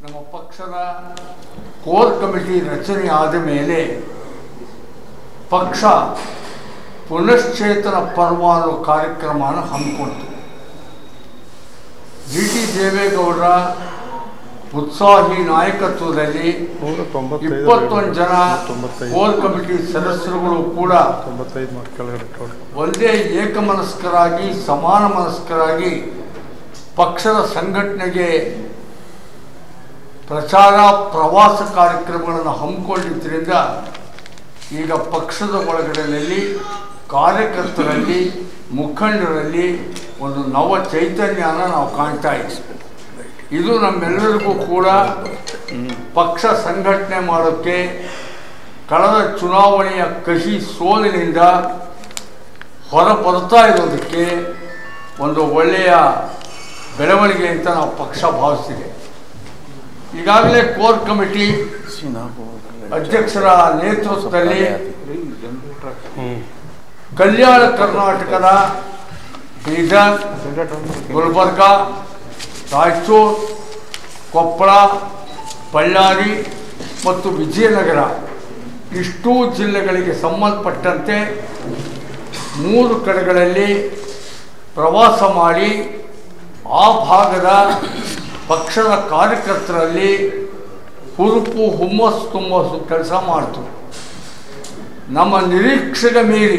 ನಮ್ಮ ಪಕ್ಷದ core committee ರಚನೆ ಆದ ಮೇಲೆ ಪಕ್ಷ ಪುನಶ್ಚೇತನ ಪರ್ವ ಅನ್ನೋ ಕಾರ್ಯಕ್ರಮನ ಹಮ್ಮಿಕೊಂಡಿತು ಜಿ ಟಿ ದೇವೇಗೌಡರ ಉತ್ಸಾಹಿ ನಾಯಕತ್ವದಲ್ಲಿ ನೂರ ತೊಂಬತ್ತೈದು ಇಪ್ಪತ್ತೊಂದು ಜನ ತೊಂಬತ್ತೈದು ಕೋರ್ ಕಮಿಟಿ ಸದಸ್ಯರುಗಳು ಕೂಡ ತೊಂಬತ್ತೈದು ಮಾರ್ಕ್ ಕೆಳಗಡೆ ಟೋಟಲ್ ಒಂದೇ ಏಕಮನಸ್ಕರಾಗಿ ಸಮಾನ ಮನಸ್ಕರಾಗಿ ಪಕ್ಷದ ಸಂಘಟನೆಗೆ ಪ್ರಚಾರ ಪ್ರವಾಸ ಕಾರ್ಯಕ್ರಮಗಳನ್ನು ಹಮ್ಮಿಕೊಂಡಿದ್ದರಿಂದ ಈಗ ಪಕ್ಷದ ಒಳಗಡೆಯಲ್ಲಿ ಕಾರ್ಯಕರ್ತರಲ್ಲಿ ಮುಖಂಡರಲ್ಲಿ ಒಂದು ನವ ಚೈತನ್ಯನ ನಾವು ಕಾಣ್ತಾ ಇದ್ದೀವಿ ಇದು ನಮ್ಮೆಲ್ಲರಿಗೂ ಕೂಡ ಪಕ್ಷ ಸಂಘಟನೆ ಮಾಡೋಕ್ಕೆ ಕಳೆದ ಚುನಾವಣೆಯ ಕಹಿ ಸೋಲಿನಿಂದ ಹೊರ ಬರ್ತಾ ಇರೋದಕ್ಕೆ ಒಂದು ಒಳ್ಳೆಯ ಬೆಳವಣಿಗೆ ಅಂತ ನಾವು ಪಕ್ಷ ಭಾವಿಸ್ತಿದೆ ಈಗಾಗಲೇ ಕೋರ್ ಕಮಿಟಿ ಅಧ್ಯಕ್ಷರ ನೇತೃತ್ವದಲ್ಲಿ ಕಲ್ಯಾಣ ಕರ್ನಾಟಕದ ಬೀದರ್ ಗುಲ್ಬರ್ಗ ರಾಯಚೂರು ಕೊಪ್ಪಳ ಬಳ್ಳಾರಿ ಮತ್ತು ವಿಜಯನಗರ ಇಷ್ಟೂ ಜಿಲ್ಲೆಗಳಿಗೆ ಸಂಬಂಧಪಟ್ಟಂತೆ ಮೂರು ಕಡೆಗಳಲ್ಲಿ ಪ್ರವಾಸ ಮಾಡಿ ಆ ಭಾಗದ ಪಕ್ಷದ ಕಾರ್ಯಕರ್ತರಲ್ಲಿ ಹುರುಪು ಹುಮ್ಮಸ್ಸು ತುಂಬಸು ಕೆಲಸ ಮಾಡ್ತು ನಮ್ಮ ನಿರೀಕ್ಷೆಗೆ ಮೀರಿ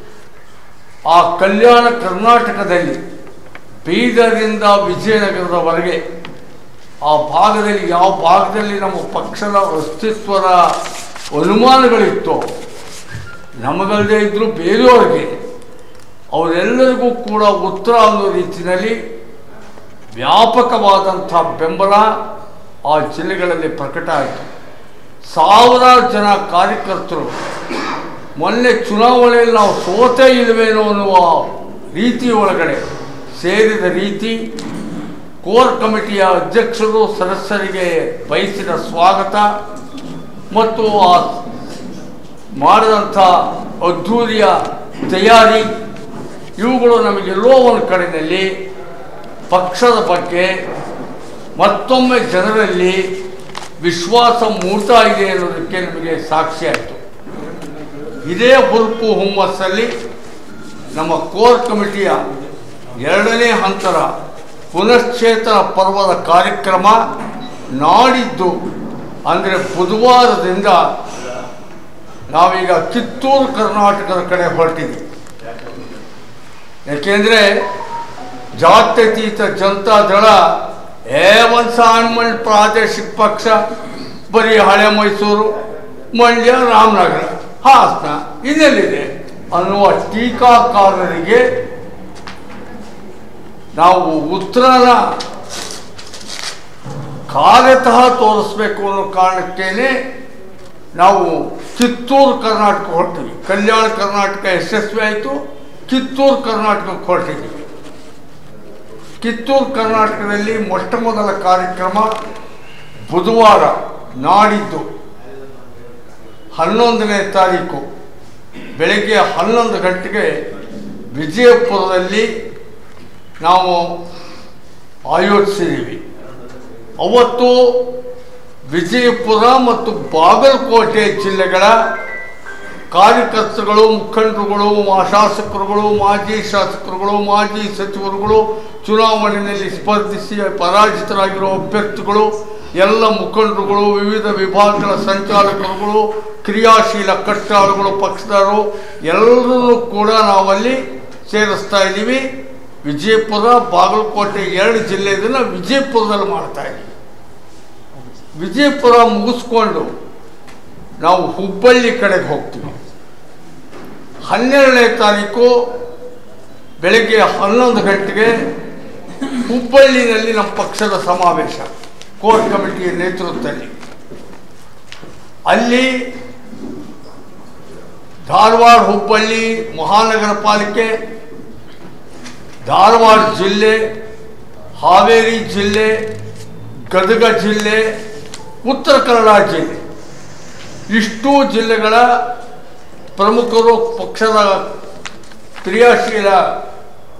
ಆ ಕಲ್ಯಾಣ ಕರ್ನಾಟಕದಲ್ಲಿ ಬೀದರಿಂದ ವಿಜಯನಗರದವರೆಗೆ ಆ ಭಾಗದಲ್ಲಿ ಯಾವ ಭಾಗದಲ್ಲಿ ನಮ್ಮ ಪಕ್ಷದ ಅಸ್ತಿತ್ವದ ಅನುಮಾನಗಳಿತ್ತು ನಮಗಲ್ಲದೆ ಇದ್ದರೂ ಬೇರೆಯವ್ರಿಗೆ ಅವರೆಲ್ಲರಿಗೂ ಕೂಡ ಉತ್ತರ ಅನ್ನೋ ರೀತಿಯಲ್ಲಿ ವ್ಯಾಪಕವಾದಂಥ ಬೆಂಬಲ ಆ ಜಿಲ್ಲೆಗಳಲ್ಲಿ ಪ್ರಕಟ ಆಯಿತು ಸಾವಿರಾರು ಜನ ಕಾರ್ಯಕರ್ತರು ಮೊನ್ನೆ ಚುನಾವಣೆಯಲ್ಲಿ ನಾವು ಸೋತೇ ಇಲ್ಲವೇನೋ ಅನ್ನುವ ರೀತಿ ಒಳಗಡೆ ಸೇರಿದ ರೀತಿ ಕೋರ್ ಕಮಿಟಿಯ ಅಧ್ಯಕ್ಷರು ಸದಸ್ಯರಿಗೆ ಬಯಸಿದ ಸ್ವಾಗತ ಮತ್ತು ಆ ಮಾಡಿದಂಥ ಅದ್ಧೂರಿಯ ತಯಾರಿ ಇವುಗಳು ನಮಗೆಲ್ಲೋ ಒಂದು ಕಡೆಯಲ್ಲಿ ಪಕ್ಷದ ಬಗ್ಗೆ ಮತ್ತೊಮ್ಮೆ ಜನರಲ್ಲಿ ವಿಶ್ವಾಸ ಮೂಡ್ತಾ ಇದೆ ಅನ್ನೋದಕ್ಕೆ ನಮಗೆ ಸಾಕ್ಷಿಯಾಯಿತು ಇದೇ ಹುರುಪು ಹುಮ್ಮಸ್ಸಲ್ಲಿ ನಮ್ಮ ಕೋರ್ ಕಮಿಟಿಯ ಎರಡನೇ ಹಂತದ ಪುನಶ್ಚೇತನ ಪರ್ವದ ಕಾರ್ಯಕ್ರಮ ನಾಡಿದ್ದು ಅಂದರೆ ಬುಧವಾರದಿಂದ ನಾವೀಗ ಕಿತ್ತೂರು ಕರ್ನಾಟಕದ ಕಡೆ ಹೊರಟಿದ್ವಿ ಯಾಕೆಂದರೆ ಜಾತ್ಯತೀತ ಜನತಾ ದಳ ಏ ಒಂದು ಸಣ್ಣ ಪ್ರಾದೇಶಿಕ ಪಕ್ಷ ಬರೀ ಹಳೆ ಮೈಸೂರು ಮಂಡ್ಯ ರಾಮನಗರ ಹಾಸನ ಇದೆಲ್ಲಿದೆ ಅನ್ನುವ ಟೀಕಾಕಾರರಿಗೆ ನಾವು ಉತ್ತರನ ಕಾರ್ಯತಃ ತೋರಿಸ್ಬೇಕು ಅನ್ನೋ ಕಾರಣಕ್ಕೇನೆ ನಾವು ಕಿತ್ತೂರು ಕರ್ನಾಟಕ ಹೊರಟಿವಿ ಕಲ್ಯಾಣ ಕರ್ನಾಟಕ ಯಶಸ್ವಿ ಆಯಿತು ಕಿತ್ತೂರು ಕರ್ನಾಟಕಕ್ಕೆ ಹೊರಟಿದ್ದೀವಿ ಕಿತ್ತೂರು ಕರ್ನಾಟಕದಲ್ಲಿ ಮೊಟ್ಟ ಮೊದಲ ಕಾರ್ಯಕ್ರಮ ಬುಧವಾರ ನಾಡಿದ್ದು ಹನ್ನೊಂದನೇ ತಾರೀಕು ಬೆಳಗ್ಗೆ ಹನ್ನೊಂದು ಗಂಟೆಗೆ ವಿಜಯಪುರದಲ್ಲಿ ನಾವು ಆಯೋಜಿಸಿದ್ದೀವಿ ಅವತ್ತು ವಿಜಯಪುರ ಮತ್ತು ಬಾಗಲಕೋಟೆ ಜಿಲ್ಲೆಗಳ ಕಾರ್ಯಕರ್ತರುಗಳು ಮುಖಂಡರುಗಳು ಮಾ- ಶಾಸಕರುಗಳು ಮಾಜಿ ಶಾಸಕರುಗಳು ಮಾಜಿ ಸಚಿವರುಗಳು ಚುನಾವಣೆಯಲ್ಲಿ ಸ್ಪರ್ಧಿಸಿ ಪರಾಜಿತರಾಗಿರೋ ಅಭ್ಯರ್ಥಿಗಳು ಎಲ್ಲ ಮುಖಂಡರುಗಳು ವಿವಿಧ ವಿಭಾಗಗಳ ಸಂಚಾಲಕರುಗಳು ಕ್ರಿಯಾಶೀಲ ಕಟ್ಟಾಳುಗಳು ಪಕ್ಷದವರು ಎಲ್ಲರನ್ನೂ ಕೂಡ ನಾವಲ್ಲಿ ಸೇರಿಸ್ತಾ ಇದ್ದೀವಿ ವಿಜಯಪುರ ಬಾಗಲಕೋಟೆ ಎರಡು ಜಿಲ್ಲೆ ಇದನ್ನು ವಿಜಯಪುರದಲ್ಲಿ ಮಾಡ್ತಾ ಇದ್ದೀವಿ ವಿಜಯಪುರ ಮುಗಿಸ್ಕೊಂಡು ನಾವು ಹುಬ್ಬಳ್ಳಿ ಕಡೆಗೆ ಹೋಗ್ತೀವಿ ಹನ್ನೆರಡನೇ ತಾರೀಕು ಬೆಳಗ್ಗೆ ಹನ್ನೊಂದು ಗಂಟೆಗೆ ಹುಬ್ಬಳ್ಳಿನಲ್ಲಿ ನಮ್ಮ ಪಕ್ಷದ ಸಮಾವೇಶ ಕೋರ್ ಕಮಿಟಿಯ ನೇತೃತ್ವದಲ್ಲಿ ಅಲ್ಲಿ ಧಾರವಾಡ ಹುಬ್ಬಳ್ಳಿ ಮಹಾನಗರ ಪಾಲಿಕೆ ಧಾರವಾಡ ಜಿಲ್ಲೆ ಹಾವೇರಿ ಜಿಲ್ಲೆ ಗದಗ ಜಿಲ್ಲೆ ಉತ್ತರ ಕನ್ನಡ ಜಿಲ್ಲೆ ಇಷ್ಟೂ ಜಿಲ್ಲೆಗಳ ಪ್ರಮುಖರು ಪಕ್ಷದ ಕ್ರಿಯಾಶೀಲ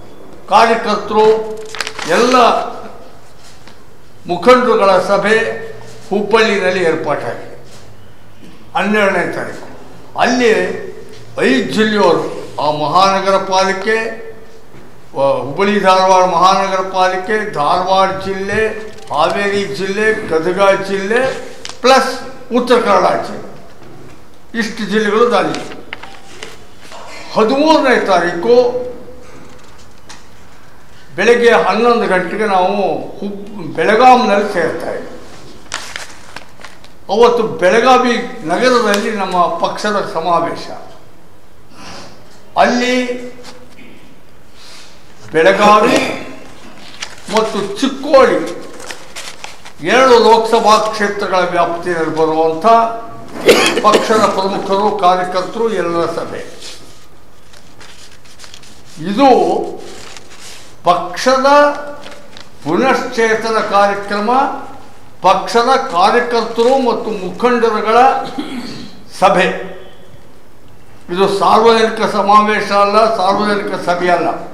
ಕಾರ್ಯಕರ್ತರು ಎಲ್ಲ ಮುಖಂಡರುಗಳ ಸಭೆ ಹುಬ್ಬಳ್ಳಿನಲ್ಲಿ ಏರ್ಪಾಟಾಗಿದೆ ಹನ್ನೆರಡನೇ ತಾರೀಕು ಅಲ್ಲಿ ಐದು ಜಿಲ್ಲೆಯವರು ಆ ಮಹಾನಗರ ಪಾಲಿಕೆ ವ- ಹುಬ್ಬಳ್ಳಿ ಧಾರವಾಡ ಮಹಾನಗರ ಪಾಲಿಕೆ ಧಾರವಾಡ ಜಿಲ್ಲೆ ಹಾವೇರಿ ಜಿಲ್ಲೆ ಗದಗ ಜಿಲ್ಲೆ ಪ್ಲಸ್ ಉತ್ತರ ಕನ್ನಡ ಜಿಲ್ಲೆ ಇಷ್ಟು ಜಿಲ್ಲೆಗಳು ಅಲ್ಲಿ ಹದಿಮೂರನೇ ತಾರೀಕು ಬೆಳಗ್ಗೆ ಹನ್ನೊಂದು ಗಂಟೆಗೆ ನಾವು ಹುಬ್ ಬೆಳಗಾಂನಲ್ಲಿ ಸೇರ್ತಾ ಇದ್ದೀವಿ ಅವತ್ತು ಬೆಳಗಾವಿ ನಗರದಲ್ಲಿ ನಮ್ಮ ಪಕ್ಷದ ಸಮಾವೇಶ ಅಲ್ಲಿ ಬೆಳಗಾವಿ ಮತ್ತು ಚಿಕ್ಕೋಡಿ ಎರಡು ಲೋಕಸಭಾ ಕ್ಷೇತ್ರಗಳ ವ್ಯಾಪ್ತಿಯಲ್ಲಿ ಬರುವಂಥ ಪಕ್ಷದ ಪ್ರಮುಖರು ಕಾರ್ಯಕರ್ತರು ಎಲ್ಲರ ಸಭೆ ಇದು ಪಕ್ಷದ ಪುನಶ್ಚೇತನ ಕಾರ್ಯಕ್ರಮ ಪಕ್ಷದ ಕಾರ್ಯಕರ್ತರು ಮತ್ತು ಮುಖಂಡರುಗಳ ಸಭೆ ಇದು ಸಾರ್ವಜನಿಕ ಸಮಾವೇಶ ಅಲ್ಲ ಸಾರ್ವಜನಿಕ ಸಭೆ ಅಲ್ಲ